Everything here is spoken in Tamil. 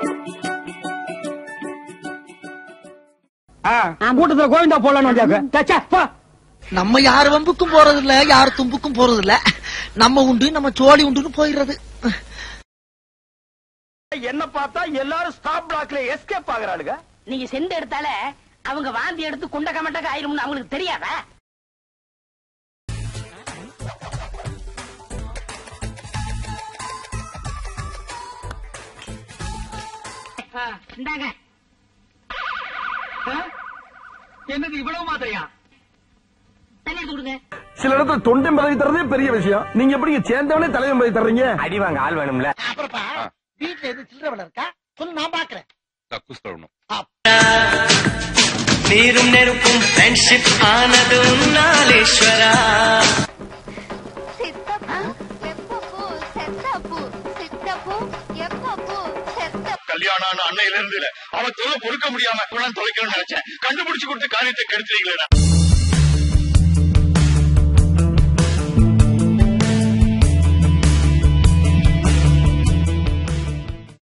கூட்டத்துல கோவிந்தா போடலான்னு வந்தாக்க போ நம்ம யார் வம்புக்கும் போறது இல்ல யார் தும்புக்கும் போறது இல்ல நம்ம உண்டு நம்ம சோழி உண்டுன்னு போயிடுறது என்ன பார்த்தா எல்லாரும் ஸ்டாப் பிளாக்ல எஸ்கேப் ஆகுறாளுங்க நீங்க செண்டு எடுத்தால அவங்க வாந்தி எடுத்து குண்ட கமட்டக்க ஆயிரும்னு அவங்களுக்கு தெரியாதா ஆ, இந்தாங்க என்னது இவ்வளவு மாதிரியா தண்ணி எடுத்து கொடுங்க சில இடத்துல தொண்டை பதவி தரதே பெரிய விஷயம் நீங்க எப்படி சேர்ந்தவனே தலைவன் பதவி தர்றீங்க அடி வாங்க ஆள் வேணும்ல அப்புறப்பா வீட்டுல எது சில்லற வேலை இருக்கா சொல்லு நான் பாக்குறேன் கக்கூஸ் கழுவணும் நீரும் நெருப்பும் ஃப்ரெண்ட்ஷிப் ஆனது உன்னாலேஸ்வரா சித்தப்பு எப்பப்பூ செத்தப்பூ சித்தப்பு எப்பப்பூ செத்தப்பூ கல்யாணம் ஆன அன்னையில இருந்து அவன் தொலை பொறுக்க முடியாம தொலைக்கணும்னு நினைச்சேன் கண்டுபிடிச்சு கொடுத்து காரியத்தை கெடுத்துறீங்களேடா